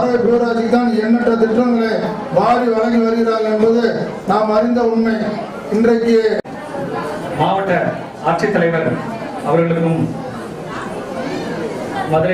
பறவை பேராட்சிக்கு தான் எண்ணற்ற திட்டங்களை வாரி வழங்கி வருகிறார்கள் என்பது நாம் அறிந்த உண்மை இன்றைக்கு மாவட்ட ஆட்சித்தலைவர் அவர்களுக்கும் மதுரை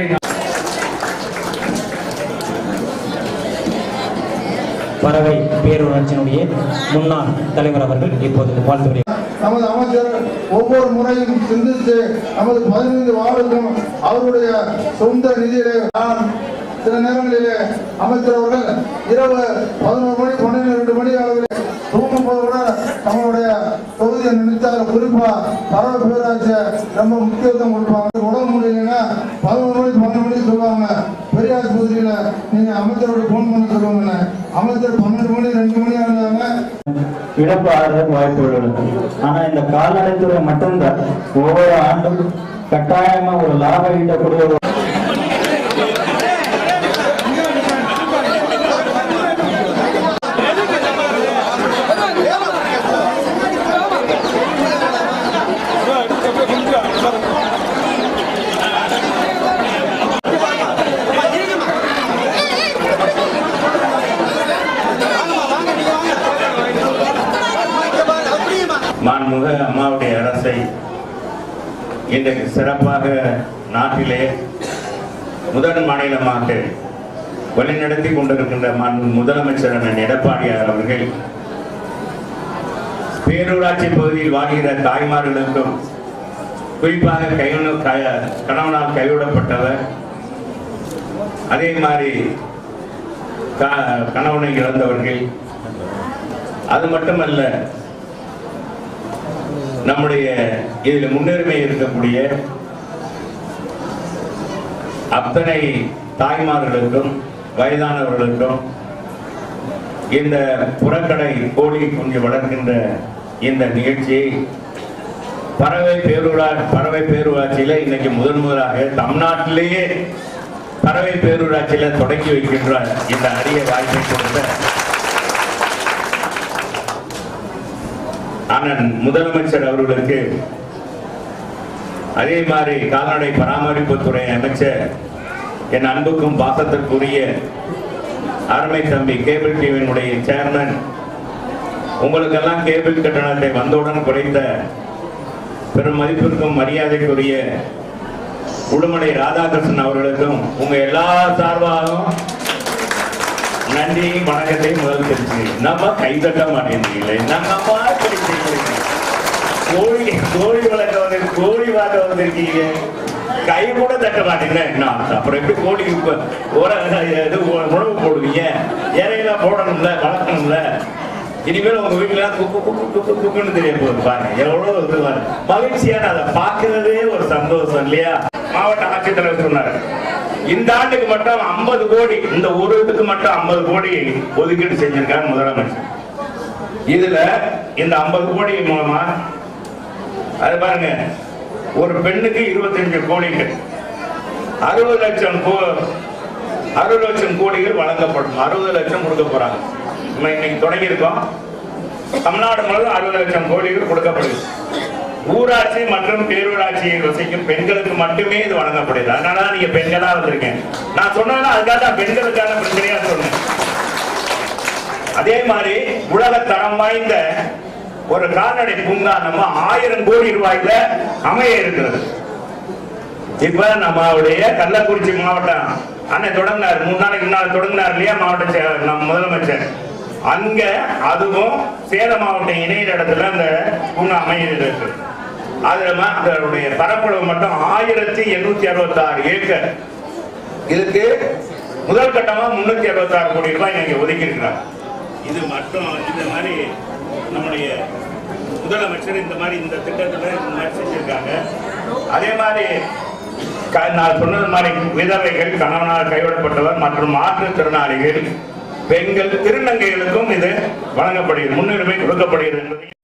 பறவை பேரூராட்சியினுடைய முன்னாள் தலைவர் அவர்கள் இப்போது வாழ்த்துறை நமது அமைச்சர் ஒவ்வொரு முறையும் சிந்தித்து நமது பதினைந்து வார்டுக்கும் அவருடைய சொந்த நிதியிலே நான் சில நேரங்களிலே அமைச்சர் அவர்கள் இரவு பதினோரு மணி பன்னிரெண்டு மணி அளவில் தூங்கும் போது கூட நம்மளுடைய தொகுதியை நினைத்தால் குறிப்பா பறவை பேராட்சியை ரொம்ப முக்கியத்துவம் கொடுப்பாங்க உடம்பு முடியலைன்னா பதினோரு மணி பன்னெண்டு மணிக்கு சொல்லுவாங்க பெரியார் பகுதியில் நீங்க அமைச்சரோட ஃபோன் பண்ண சொல்லுவாங்க அமைச்சர் பன்னெண்டு மணி ரெண்டு மணி ஆனாங்க இழப்பு ஆகிறதுக்கு வாய்ப்புகள் இருக்கு ஆனா இந்த கால்நடைத்துறை மட்டும்தான் ஒவ்வொரு ஆண்டும் கட்டாயமா ஒரு லாபம் ஈட்டக்கூடிய ஒரு மாண்புமிகு அம்மாவுடைய அரசை இன்றைக்கு சிறப்பாக நாட்டிலே முதல் மாநிலமாக வழிநடத்தி கொண்டிருக்கின்ற மாண்பு முதலமைச்சர் அண்ணன் எடப்பாடியார் அவர்கள் பேரூராட்சி பகுதியில் வாழ்கிற தாய்மார்களுக்கும் குறிப்பாக கைவின க- கணவனால் கைவிடப்பட்டவர் அதே மாதிரி க- கணவனை இழந்தவர்கள் அது மட்டுமல்ல நம்முடைய இதில் முன்னுரிமை இருக்கக்கூடிய அத்தனை தாய்மார்களுக்கும் வயதானவர்களுக்கும் இந்த புறக்கடை கோழி குஞ்சு வளர்க்கின்ற இந்த நிகழ்ச்சியை பறவை பேரூரா பறவை பேரூராட்சியில இன்னைக்கு முதன் முதலாக தமிழ்நாட்டிலேயே பறவை பேரூராட்சியில தொடங்கி வைக்கின்ற இந்த அரிய வாய்ப்பை கொடுத்த அண்ணன் முதலமைச்சர் அவர்களுக்கு அதே மாதிரி கால்நடை பராமரிப்புத்துறை அமைச்சர் என் அன்புக்கும் பாசத்திற்குரிய அருமை தம்பி கேபிள் டிவியினுடைய சேர்மன் உங்களுக்கெல்லாம் கேபிள் கட்டணத்தை வந்தவுடன் குறைத்த பெரும் மதிப்பிற்கும் மரியாதைக்குரிய உடுமலை ராதாகிருஷ்ணன் அவர்களுக்கும் உங்க எல்லா சார்பாகவும் நன்றியும் வணக்கத்தையும் முதல் தெரிஞ்சுக்கிறேன் நம்ம கைதட்ட மாட்டேங்கிறீங்களே நம்ம மாதிரி செய்யறீங்க. கோழி கோழி வளர்க்க வந்து கோழி வாங்க வந்திருக்கீங்க கை கூட தட்ட மாட்டீங்கன்னா என்ன அர்த்தம்? அப்புறம் எப்படி கோழிக்கு இப்ப உர- இது உ- உணவு போடுவீங்க இறையெல்லாம் போடணும்ல வளர்க்கணும்ல இனிமேல் உங்க வீட்டுல குக்கு குக்கு குக்கு குக்குன்னு தெரிய போகுது பாருங்க எவ்வளவு இது பாருங்க. மகிழ்ச்சியான அதை பார்க்கறதே ஒரு சந்தோஷம் இல்லையா மாவட்ட ஆட்சித்தலைவர் சொன்னாரு இந்த ஆண்டுக்கு மட்டும் 50 கோடி இந்த ஒரு இதுக்கு மட்டும் 50 கோடி ஒதுக்கீடு செஞ்சிருக்காங்க முதலமைச்சர் இதுல இந்த 50 கோடி மூலமா அது பாருங்க ஒரு பெண்ணுக்கு 25 கோடிகள் அறுபது லட்சம் கோ அறுபது லட்சம் கோடிகள் வழங்கப்படும் அறுபது லட்சம் கொடுக்க போறாங்க நம்ம இன்னைக்கு தொடங்கி இருக்கோம் தமிழ்நாடு முழுவதும் அறுபது லட்சம் கோடிகள் கொடுக்கப்படுது ஊராட்சி மற்றும் பேரூராட்சியில் வசிக்கும் பெண்களுக்கு மட்டுமே இது வழங்கப்படுது அதனால தான் நீங்க பெண்களா வந்திருக்கேன் நான் சொன்னதுல அதுக்காக தான் பெண்களுக்கான பிரச்சனையா சொன்னேன் அதே மாதிரி உலக தரம் வாய்ந்த ஒரு கால்நடை பூங்கா நம்ம ஆயிரம் கோடி ரூபாய்ல அமைய இருக்கிறது இப்ப நம்மளுடைய கள்ளக்குறிச்சி மாவட்டம் அண்ணன் தொடங்கினார் மூணு நாளைக்கு முன்னால் தொடங்கினார் இல்லையா மாவட்ட செயலர், நம்ம முதலமைச்சர் அங்க அதுவும் சேலம் மாவட்டம் இணையிற இடத்துல அந்த பூங்கா அமையிறது இருக்கு அதுல ம- அதனுடைய பரப்பளவு மட்டும் ஆயிரத்தி எண்ணூத்தி அறுபத்தி ஆறு ஏக்கர் இதுக்கு முதல் கட்டமா முன்னூத்தி அறுபத்தி ஆறு கோடி ரூபாய் நீங்க ஒதுக்கி இருக்கிறார் இது மட்டும் இந்த மாதிரி நம்முடைய முதலமைச்சர் இந்த மாதிரி இந்த திட்டத்துல இந்த மாதிரி செஞ்சிருக்காங்க அதே மாதிரி க- நான் சொன்னது மாதிரி விதவைகள் கணவனால் கைவிடப்பட்டவர் மற்றும் மாற்றுத்திறனாளிகள் பெண்கள் திருநங்கைகளுக்கும் இது வழங்கப்படுகிறது முன்னுரிமை கொடுக்கப்படுகிறது என்பதை